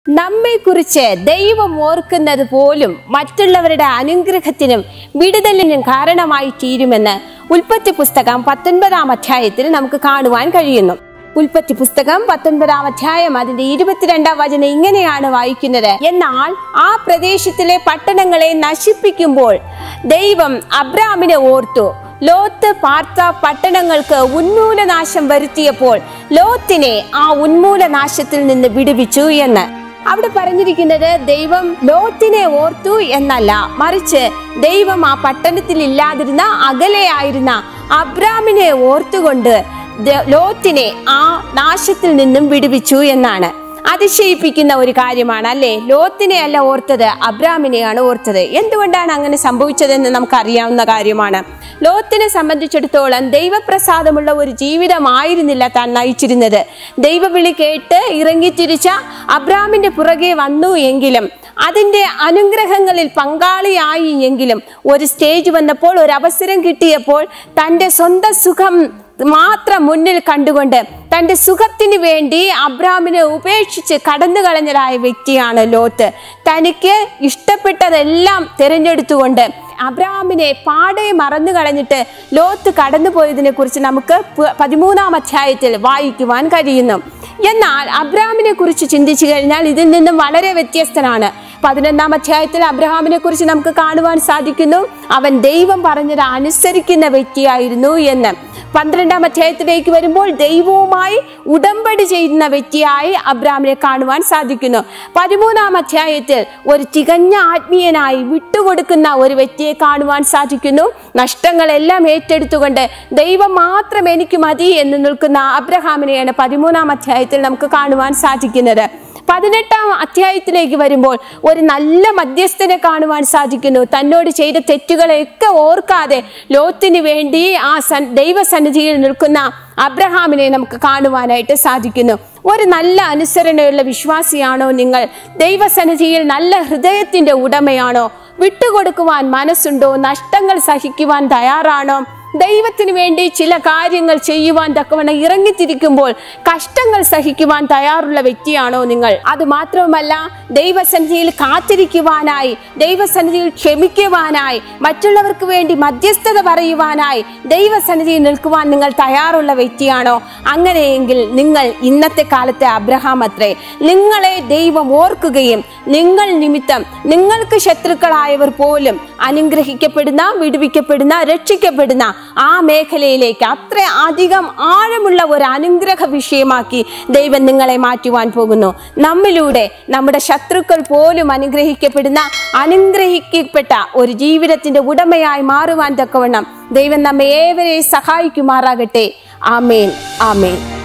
നമ്മെക്കുറിച്ച് ദൈവം ഓർക്കുന്നത് പോലും മറ്റുള്ളവരുടെ അനുഗ്രഹത്തിനും വിടുതലിനും കാരണമായി തീരുമെന്ന് ഉൽപ്പത്തി പുസ്തകം പത്തൊൻപതാം അധ്യായത്തിൽ നമുക്ക് കാണുവാൻ കഴിയുന്നു ഉൽപ്പത്തി പുസ്തകം പത്തൊൻപതാം അധ്യായം അതിന്റെ ഇരുപത്തിരണ്ടാം വചനം ഇങ്ങനെയാണ് വായിക്കുന്നത് എന്നാൽ ആ പ്രദേശത്തിലെ പട്ടണങ്ങളെ നശിപ്പിക്കുമ്പോൾ ദൈവം അബ്രാമിനെ ഓർത്തു ലോത്ത് പാർത്ത പട്ടണങ്ങൾക്ക് ഉന്മൂലനാശം വരുത്തിയപ്പോൾ ലോത്തിനെ ആ ഉന്മൂലനാശത്തിൽ നിന്ന് വിടുവിച്ചു എന്ന് അവിടെ പറഞ്ഞിരിക്കുന്നത് ദൈവം ലോത്തിനെ ഓർത്തു എന്നല്ല മറിച്ച് ദൈവം ആ പട്ടണത്തിൽ ഇല്ലാതിരുന്ന അകലെയായിരുന്ന അബ്രാമിനെ ഓർത്തുകൊണ്ട് ദ- ലോത്തിനെ ആ നാശത്തിൽ നിന്നും വിടുവിച്ചു എന്നാണ് അതിശയിപ്പിക്കുന്ന ഒരു കാര്യമാണ് അല്ലേ ലോത്തിനെ അല്ല ഓർത്തത് അബ്രാമിനെയാണ് ഓർത്തത് എന്തുകൊണ്ടാണ് അങ്ങനെ സംഭവിച്ചതെന്ന് നമുക്കറിയാവുന്ന കാര്യമാണ് ലോത്തിനെ സംബന്ധിച്ചിടത്തോളം ദൈവപ്രസാദമുള്ള ഒരു ജീവിതമായിരുന്നില്ല താൻ നയിച്ചിരുന്നത് ദൈവവിളി കേട്ട് ഇറങ്ങിത്തിരിച്ച അബ്രാമിന്റെ പുറകെ വന്നു എങ്കിലും അതിൻ്റെ അനുഗ്രഹങ്ങളിൽ പങ്കാളിയായി എങ്കിലും ഒരു സ്റ്റേജ് വന്നപ്പോൾ ഒരു അവസരം കിട്ടിയപ്പോൾ തൻ്റെ സ്വന്തം സുഖം മാത്രം മുന്നിൽ കണ്ടുകൊണ്ട് തൻ്റെ സുഖത്തിന് വേണ്ടി അബ്രാമിനെ ഉപേക്ഷിച്ച് കടന്നു കളഞ്ഞതായ വ്യക്തിയാണ് ലോത്ത് തനിക്ക് ഇഷ്ടപ്പെട്ടതെല്ലാം തിരഞ്ഞെടുത്തുകൊണ്ട് അബ്രാമിനെ പാടെ മറന്നു കളഞ്ഞിട്ട് ലോത്ത് കടന്നുപോയതിനെ കുറിച്ച് നമുക്ക് പ- പതിമൂന്നാം അധ്യായത്തിൽ വായിക്കുവാൻ കഴിയുന്നു എന്നാൽ അബ്രാമിനെ കുറിച്ച് ചിന്തിച്ചു കഴിഞ്ഞാൽ ഇതിൽ നിന്നും വളരെ വ്യത്യസ്തനാണ് പതിനൊന്നാം അധ്യായത്തിൽ അബ്രഹാമിനെ കുറിച്ച് നമുക്ക് കാണുവാൻ സാധിക്കുന്നു അവൻ ദൈവം പറഞ്ഞത് അനുസരിക്കുന്ന വ്യക്തിയായിരുന്നു എന്ന് പന്ത്രണ്ടാം അധ്യായത്തിലേക്ക് വരുമ്പോൾ ദൈവവുമായി ഉടമ്പടി ചെയ്യുന്ന വ്യക്തിയായി അബ്രാമിനെ കാണുവാൻ സാധിക്കുന്നു പതിമൂന്നാം അധ്യായത്തിൽ ഒരു തികഞ്ഞ ആത്മീയനായി വിട്ടുകൊടുക്കുന്ന ഒരു വ്യക്തിയെ കാണുവാൻ സാധിക്കുന്നു നഷ്ടങ്ങളെല്ലാം ഏറ്റെടുത്തുകൊണ്ട് ദൈവം മാത്രം എനിക്ക് മതി എന്ന് നിൽക്കുന്ന അബ്രഹാമിനെയാണ് പതിമൂന്നാം അധ്യായത്തിൽ നമുക്ക് കാണുവാൻ സാധിക്കുന്നത് പതിനെട്ടാം അധ്യായത്തിലേക്ക് വരുമ്പോൾ ഒരു നല്ല മധ്യസ്ഥനെ കാണുവാൻ സാധിക്കുന്നു തന്നോട് ചെയ്ത തെറ്റുകളെയൊക്കെ ഓർക്കാതെ ലോത്തിന് വേണ്ടി ആ സൻ ദൈവസന്നിധിയിൽ നിൽക്കുന്ന അബ്രഹാമിനെ നമുക്ക് കാണുവാനായിട്ട് സാധിക്കുന്നു ഒരു നല്ല അനുസരണയുള്ള വിശ്വാസിയാണോ നിങ്ങൾ ദൈവസന്നിധിയിൽ നല്ല ഹൃദയത്തിന്റെ ഉടമയാണോ വിട്ടുകൊടുക്കുവാൻ മനസ്സുണ്ടോ നഷ്ടങ്ങൾ സഹിക്കുവാൻ തയ്യാറാണോ ദൈവത്തിന് വേണ്ടി ചില കാര്യങ്ങൾ ചെയ്യുവാൻ തക്കവണ്ണം ഇറങ്ങിത്തിരിക്കുമ്പോൾ കഷ്ടങ്ങൾ സഹിക്കുവാൻ തയ്യാറുള്ള വ്യക്തിയാണോ നിങ്ങൾ അത് മാത്രവുമല്ല ദൈവസന്നിധിയിൽ കാത്തിരിക്കുവാനായി ദൈവസന്നിധിയിൽ ക്ഷമിക്കുവാനായി മറ്റുള്ളവർക്ക് വേണ്ടി മധ്യസ്ഥത പറയുവാനായി ദൈവസന്നിധിയിൽ നിൽക്കുവാൻ നിങ്ങൾ തയ്യാറുള്ള വ്യക്തിയാണോ അങ്ങനെയെങ്കിൽ നിങ്ങൾ ഇന്നത്തെ കാലത്തെ അബ്രഹാം അത്രേ നിങ്ങളെ ദൈവം ഓർക്കുകയും നിങ്ങൾ നിമിത്തം നിങ്ങൾക്ക് ശത്രുക്കളായവർ പോലും അനുഗ്രഹിക്കപ്പെടുന്ന വിടുവിക്കപ്പെടുന്ന രക്ഷിക്കപ്പെടുന്ന ആ മേഖലയിലേക്ക് അത്ര അധികം ആഴമുള്ള ഒരു അനുഗ്രഹ വിഷയമാക്കി ദൈവം നിങ്ങളെ മാറ്റുവാൻ പോകുന്നു നമ്മിലൂടെ നമ്മുടെ ശത്രുക്കൾ പോലും അനുഗ്രഹിക്കപ്പെടുന്ന അനുഗ്രഹിക്കപ്പെട്ട ഒരു ജീവിതത്തിന്റെ ഉടമയായി മാറുവാൻ തക്കവണ്ണം ദൈവം നമ്മെ ഏവരെയും സഹായിക്കുമാറാകട്ടെ ആമേൻ ആമേൻ